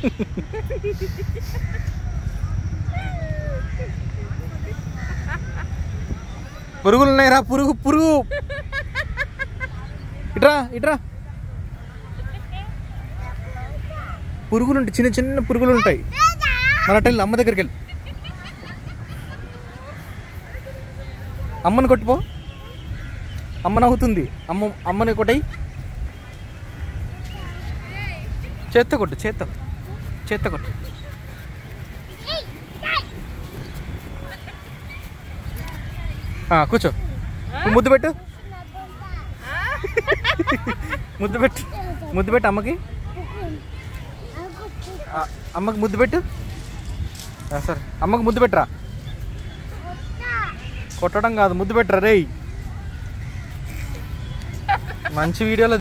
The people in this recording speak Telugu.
పురుగులు ఉన్నాయిరా పురుగు పురుగు ఇట్రా ఇట్రా పురుగులు ఉంటాయి చిన్న చిన్న పురుగులు ఉంటాయి మరి అటు వెళ్ళి అమ్మ దగ్గరికి వెళ్ళి అమ్మని కొట్టుపో అమ్మ నవ్వుతుంది అమ్మ అమ్మని కొట్టయి చేత్తో కొట్టు చేత్తో చేత్తో కొట్టు ఆ, కూర్చో నువ్వు ముద్దు పెట్టు ముద్దు పెట్టు ముద్దు పెట్టు అమ్మకి ఆ, అమ్మకి ముద్దు పెట్టు ఆ, సరే అమ్మకి ముద్దు పెట్టరా కొట్టడం కాదు ముద్దు పెట్టరా రేయ్ మంచి వీడియోలో